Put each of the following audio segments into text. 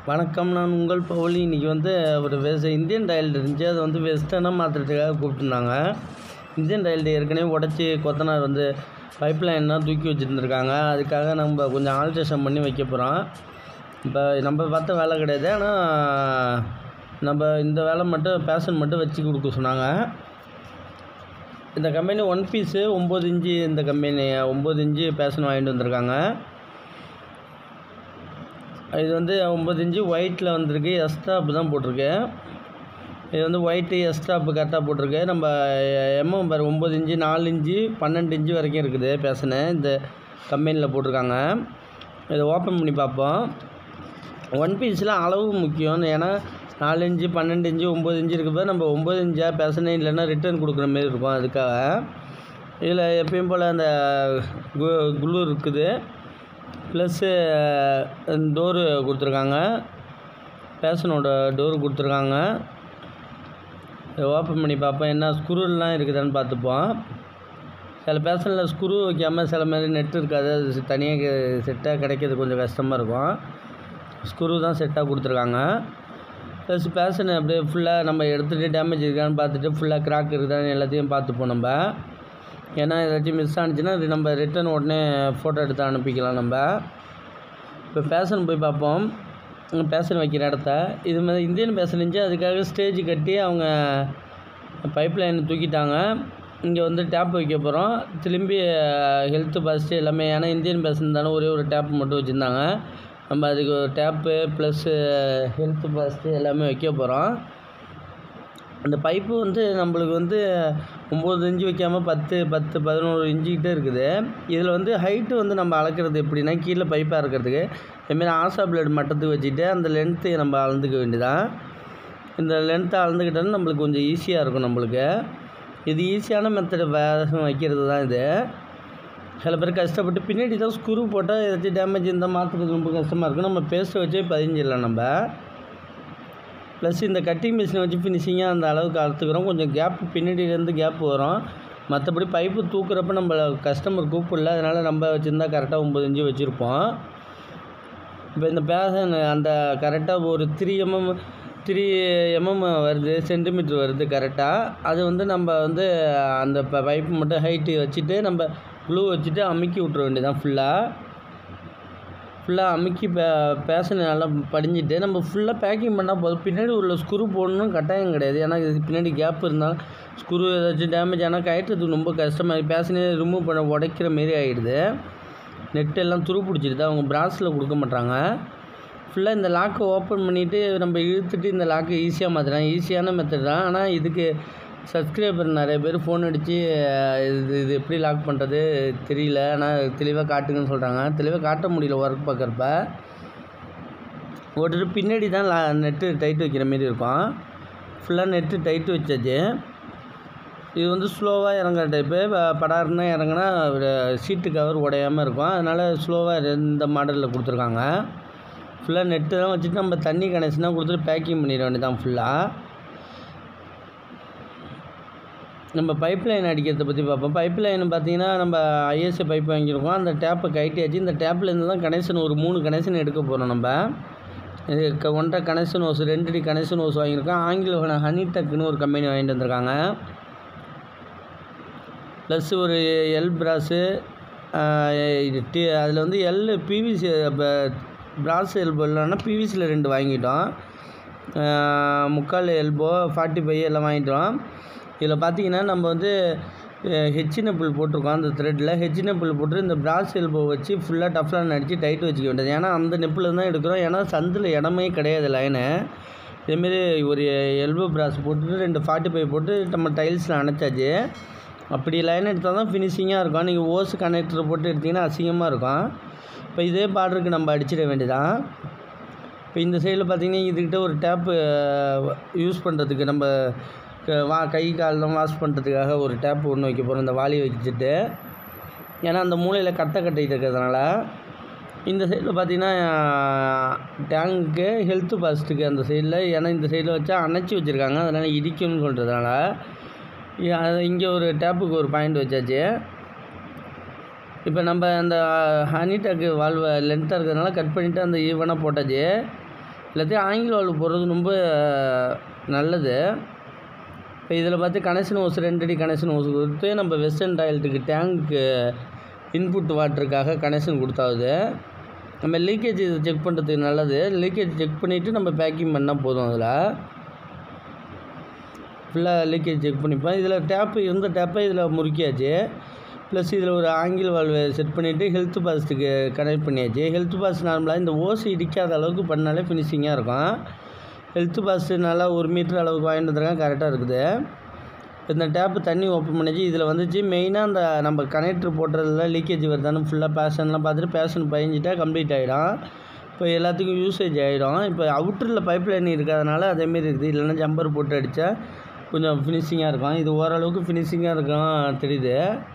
வணக்கம் நான் உங்கள் பவுலி இன்றைக்கி வந்து ஒரு வெஸ் இந்தியன் டைல்டு இருந்துச்சு அதை வந்து வெஸ்டர்னாக மாற்றுறதுக்காக கூப்பிட்டுருந்தாங்க இந்தியன் டைல்டு ஏற்கனவே உடச்சி கொத்தனார் வந்து பைப் லைன்லாம் தூக்கி வச்சுருந்துருக்காங்க அதுக்காக நம்ம கொஞ்சம் ஆல்ட்ரேஷன் பண்ணி வைக்க போகிறோம் இப்போ நம்ம பார்த்த வேலை கிடையாது ஆனால் நம்ம இந்த வேலை மட்டும் பேஷன் மட்டும் வச்சு கொடுக்க சொன்னாங்க இந்த கம்பெனி ஒன் பீஸு ஒம்பது இன்ச்சு இந்த கம்பெனி ஒம்பது இன்ச்சு பேஷன் வாங்கிட்டு வந்திருக்காங்க இது வந்து ஒம்பது இன்ச்சு ஒயிட்டில் வந்திருக்கு எஸ்டாப் தான் போட்டிருக்கு இது வந்து ஒயிட்டு எஸ்டாப்பு கரெக்டாக போட்டிருக்கு நம்ம எம்எம் பாரு ஒம்பது இன்ச்சு நாலு இன்ச்சு பன்னெண்டு இன்ச்சு வரைக்கும் இருக்குது பேசனு இந்த கம்பெனியில் போட்டிருக்காங்க இதை ஓப்பன் பண்ணி பார்ப்போம் ஒன் பீஸில் அளவு முக்கியம் ஏன்னா நாலு இன்ச்சு பன்னெண்டு இன்ச்சு ஒம்பது இன்ச்சு இருக்கப்போ நம்ம ஒம்பது இன்ச்சாக பேசனே இல்லைன்னா ரிட்டர்ன் கொடுக்குற மாரி இருக்கும் அதுக்காக இதில் எப்பயும் போல் அந்த கு குளு இருக்குது ப்ளஸ்ஸு டோரு கொடுத்துருக்காங்க பேஷனோட டோரு கொடுத்துருக்காங்க இதை ஓப்பன் பண்ணி பார்ப்போம் என்ன ஸ்க்ரூலாம் இருக்குதான்னு பார்த்துப்போம் சில பேஷனில் ஸ்க்ரூ வைக்காமல் சில மாதிரி நெட் இருக்காது அது தனியாக செட்டாக கிடைக்கிறது கொஞ்சம் கஷ்டமாக இருக்கும் ஸ்க்ரூ தான் செட்டாக கொடுத்துருக்காங்க ப்ளஸ் பேஷன் அப்படியே ஃபுல்லாக நம்ம எடுத்துகிட்டு டேமேஜ் இருக்கான்னு பார்த்துட்டு ஃபுல்லாக கிராக் இருக்குதான்னு எல்லாத்தையும் பார்த்துப்போம் நம்ம ஏன்னா ஏதாச்சும் மிஸ் ஆனிச்சுன்னா அது நம்ம ரிட்டன் உடனே ஃபோட்டோ எடுத்து அனுப்பிக்கலாம் நம்ம இப்போ பேஷன் போய் பார்ப்போம் பேஷன் வைக்கிற இடத்த இது மாதிரி இந்தியன் பேஷன் இருந்துச்சு அதுக்காக ஸ்டேஜ் கட்டி அவங்க பைப் லைன் தூக்கிட்டாங்க இங்கே வந்து டேப் வைக்க போகிறோம் திரும்பி ஹெல்த்து ஃபஸ்ட்டு எல்லாமே ஏன்னா இந்தியன் பேஷன் தானே ஒரே ஒரு டேப் மட்டும் வச்சுருந்தாங்க நம்ம அதுக்கு ஒரு டேப்பு ப்ளஸ்ஸு ஹெல்த்து ஃபஸ்ட்டு எல்லாமே வைக்க போகிறோம் அந்த பைப்பு வந்து நம்மளுக்கு வந்து ஒம்பது இன்ச்சு வைக்காமல் பத்து பத்து பதினோரு இன்ச்சுக்கிட்டே இருக்குது இதில் வந்து ஹைட்டு வந்து நம்ம அளக்கிறது எப்படின்னா கீழே பைப்பாக இருக்கிறதுக்கு இதுமாரி ஆசா பிளேட் மட்டத்துக்கு வச்சுட்டு அந்த லென்த்து நம்ம அளந்துக்க வேண்டியதான் இந்த லென்த்தை அளந்துக்கிட்டோன்னா நம்மளுக்கு கொஞ்சம் ஈஸியாக இருக்கும் நம்மளுக்கு இது ஈஸியான மெத்தடு வேகம் வைக்கிறது தான் இது சில பேர் கஷ்டப்பட்டு பின்னாடி தான் ஸ்க்ரூ போட்டால் ஏதாச்சும் டேமேஜ் இருந்தால் மாற்றுறது ரொம்ப கஷ்டமாக இருக்கும் நம்ம பேஸ்ட்டை வச்சே பதிஞ்சிடலாம் நம்ம ப்ளஸ் இந்த கட்டிங் மிஷினை வச்சு ஃபினிஷிங்காக அந்த அளவுக்கு அறுத்துக்கிறோம் கொஞ்சம் கேப் பின்னாடியிலேருந்து கேப் வரும் மற்றபடி பைப்பு தூக்குறப்ப நம்ம கஸ்டமர் கூப்பிடல அதனால் நம்ம வச்சுருந்தா கரெக்டாக ஒம்பது இன்ச்சு வச்சுருப்போம் இப்போ இந்த பேஷன் அந்த கரெக்டாக ஒரு த்ரீ எம்எம் த்ரீ எம்எம் வருது சென்டிமீட்ரு வருது கரெக்டாக அது வந்து நம்ம வந்து அந்த ப பைப்பு மட்டும் ஹைட்டு வச்சுட்டு நம்ம க்ளூ வச்சுட்டு அமுக்கி விட்ற வேண்டியதான் ஃபுல்லாக ஃபுல்லாக அமுக்கி பே பேஷன் நல்லா படிஞ்சிட்டு நம்ம ஃபுல்லாக பேக்கிங் பண்ணால் போதும் பின்னாடி உள்ள ஸ்க்ரூ போடணும் கட்டாயம் கிடையாது ஏன்னா இது பின்னாடி கேப் இருந்தாலும் ஸ்க்ரூ ஏதாச்சும் டேமேஜ் ஆனால் கயற்றதுக்கு ரொம்ப கஷ்டமாக பேஷனே ரிமூவ் பண்ண உடைக்கிற மாரி ஆகிடுது நெட் எல்லாம் துரு பிடிச்சிடுது அவங்க பிராஸில் கொடுக்க மாட்டாங்க ஃபுல்லாக இந்த லாக்கை ஓப்பன் பண்ணிவிட்டு நம்ம இழுத்துட்டு இந்த லாக்கை ஈஸியாக மாற்றலாம் ஈஸியான மெத்தட் தான் ஆனால் இதுக்கு சப்ஸ்கிரைபர் நிறைய பேர் ஃபோன் அடித்து இது இது எப்படி லாக் பண்ணுறது தெரியல ஆனால் தெளிவாக காட்டுங்கன்னு சொல்கிறாங்க தெளிவாக காட்ட முடியல ஒர்க் பார்க்குறப்ப ஓட்டுட்டு பின்னாடி தான் லா நெட்டு டைட் வைக்கிற மாரி இருக்கும் ஃபுல்லாக நெட்டு டைட்டு வச்சாச்சு இது வந்து ஸ்லோவாக இறங்குற டைப்பு படாருன்னா இறங்குனா சீட்டு கவர் உடையாமல் இருக்கும் அதனால் ஸ்லோவாக இந்த மாடலில் கொடுத்துருக்காங்க ஃபுல்லாக நெட்டு தான் வச்சுட்டு நம்ம தண்ணி கனெக்ஷனாக கொடுத்துட்டு பேக்கிங் பண்ணிட வேண்டியதான் ஃபுல்லாக நம்ம பைப் லைன் அடிக்கிறத பற்றி பார்ப்போம் பைப் லைன் பார்த்தீங்கன்னா நம்ம ஐஎஸ்ஏ பைப் வாங்கியிருக்கோம் அந்த டேப்பை கைட்டியாச்சு இந்த டேப்லேருந்து தான் கனெக்ஷன் ஒரு மூணு கனெக்ஷன் எடுக்க போகிறோம் நம்ம இது ஒன்றரை கனெக்ஷன் ஓஸ் ரெண்டு டி கனெக்ஷன் ஓஸ் வாங்கியிருக்கோம் ஆங்கில ஹனி டக்குன்னு ஒரு கம்பெனி வாங்கிட்டு வந்திருக்காங்க ப்ளஸ் ஒரு எல் ப்ராஸு டி அதில் வந்து எல் பிவிசி ப்ராஸ் எல்போ இல்லைன்னா பிவிசியில் ரெண்டு வாங்கிட்டோம் முக்கால் எல்போ ஃபார்ட்டி ஃபைவ் எல்லாம் வாங்கிட்டோம் இதில் பார்த்தீங்கன்னா நம்ம வந்து ஹெச்சின புல் போட்டிருக்கோம் அந்த த்ரெட்டில் ஹெச்சின புல் போட்டு இந்த பிராஸ் எல்போ வச்சு ஃபுல்லாக டஃப்லான் அடித்து டைட் வச்சுக்க வேண்டியது ஏன்னா அந்த நெப்பில் தான் எடுக்கிறோம் ஏன்னா சந்தில் இடமே கிடையாது லைனு இதேமாரி ஒரு எல்போ பிராஸ் போட்டுட்டு ரெண்டு ஃபார்ட்டி ஃபைவ் போட்டு நம்ம டைல்ஸில் அணைச்சாச்சு அப்படி லைன் எடுத்தால் தான் ஃபினிஷிங்காக இருக்கும் நீங்கள் ஓஸ் கனெக்டர் போட்டு எடுத்திங்கன்னா அசிங்கமாக இருக்கும் இப்போ இதே பார்டருக்கு நம்ம அடிச்சிட வேண்டியதான் இப்போ இந்த சைடில் பார்த்திங்கன்னா இதுக்கிட்ட ஒரு டேப்பு யூஸ் பண்ணுறதுக்கு நம்ம வா கை காலெலாம் வாஷ் பண்ணுறதுக்காக ஒரு டேப் ஒன்று வைக்க போகிறோம் இந்த வாளி வச்சுட்டு ஏன்னா அந்த மூலையில் கட்டை கட்டிட்டு இருக்கிறதுனால இந்த சைடில் பார்த்தீங்கன்னா டேங்க்கு ஹெல்த்து ஃபஸ்ட்டுக்கு அந்த சைடில் ஏன்னா இந்த சைடில் வச்சா அணைச்சி வச்சுருக்காங்க அதனால் இடிக்கும்னு சொல்கிறதுனால இங்கே ஒரு டேப்புக்கு ஒரு பாயிண்ட் வச்சாச்சு இப்போ நம்ம அந்த ஹனி டேக்கு வால்வை லென்த்தாக இருக்கிறதுனால கட் பண்ணிவிட்டு அந்த ஈவனாக போட்டாச்சு எல்லாத்தையும் ஆங்கில வால்வு போடுறது ரொம்ப நல்லது இப்போ இதில் பார்த்து கனெக்ஷன் ஹோஸ் ரெண்டு அடி கனெக்ஷன் ஹோஸ் கொடுத்து நம்ம வெஸ்டர்ன் டாய்லெட்டுக்கு டேங்க்கு இன்புட் வாட்டருக்காக கனெக்ஷன் கொடுத்தாது நம்ம லீக்கேஜ் இது செக் பண்ணுறதுக்கு நல்லது லீக்கேஜ் செக் பண்ணிவிட்டு நம்ம பேக்கிங் பண்ணால் போதும் அதில் ஃபுல்லாக லீக்கேஜ் செக் பண்ணிப்பேன் இதில் டேப்பு இருந்த டேப்பை இதில் முறுக்கியாச்சு ப்ளஸ் இதில் ஒரு ஆங்கில் வால்வு செட் பண்ணிவிட்டு ஹெல்த் பாஸ்ட்டுக்கு கனெக்ட் பண்ணியாச்சு ஹெல்த் பாஸ் நார்மலாக இந்த ஓசி இடிக்காத அளவுக்கு பண்ணாலே ஃபினிஷிங்காக இருக்கும் ஹெல்த் பாஸ் நல்லா ஒரு மீட்டர் அளவுக்கு வாங்கிட்டு வந்துருக்கேன் கரெக்டாக இருக்குது இந்த டேப்பு தண்ணி ஓப்பன் பண்ணிச்சு இதில் வந்துச்சு மெயினாக அந்த நம்ம கனெக்டர் போட்டுறதுல லீக்கேஜ் வருதான்னு ஃபுல்லாக பேஷன்லாம் பார்த்துட்டு பேஷன் பயஞ்சிட்டா கம்ப்ளீட் ஆகிடும் இப்போ எல்லாத்துக்கும் யூசேஜ் ஆகிடும் இப்போ அவுட்டரில் பைப் லைன் இருக்கிறதுனால அதேமாரி இருக்குது இல்லைன்னா ஜம்பர் போட்டு அடித்தா கொஞ்சம் ஃபினிஷிங்காக இருக்கும் இது ஓரளவுக்கு ஃபினிஷிங்காக இருக்கும் தெரியுது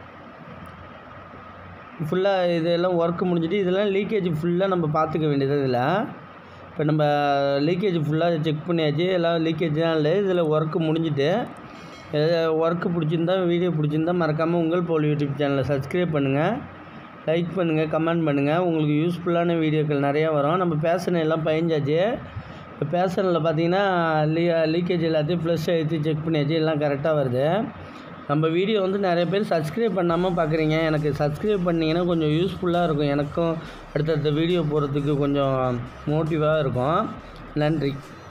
ஃபுல்லாக இதெல்லாம் ஒர்க்கு முடிஞ்சிட்டு இதெல்லாம் லீக்கேஜ் ஃபுல்லாக நம்ம பார்த்துக்க வேண்டியது இதில் இப்போ நம்ம லீக்கேஜ் ஃபுல்லாக செக் பண்ணியாச்சு எல்லாம் லீக்கேஜ்லாம் இல்லை இதில் ஒர்க்கு முடிஞ்சிட்டு ஒர்க்கு பிடிச்சிருந்தா வீடியோ பிடிச்சிருந்தா மறக்காமல் உங்கள் போல் யூடியூப் சேனலை சப்ஸ்கிரைப் பண்ணுங்கள் லைக் பண்ணுங்கள் கமெண்ட் பண்ணுங்கள் உங்களுக்கு யூஸ்ஃபுல்லான வீடியோக்கள் நிறையா வரும் நம்ம பேஷன் எல்லாம் பயஞ்சாச்சு இப்போ பேஷனில் பார்த்தீங்கன்னா லீ லீக்கேஜ் எல்லாத்தையும் ஃப்ளஷ் ஆகிட்டு செக் பண்ணியாச்சு எல்லாம் கரெக்டாக வருது நம்ம வீடியோ வந்து நிறைய பேர் சப்ஸ்கிரைப் பண்ணாமல் பார்க்குறீங்க எனக்கு சப்ஸ்கிரைப் பண்ணிங்கன்னா கொஞ்சம் யூஸ்ஃபுல்லாக இருக்கும் எனக்கும் அடுத்தடுத்த வீடியோ போகிறதுக்கு கொஞ்சம் மோட்டிவாக இருக்கும் நன்றி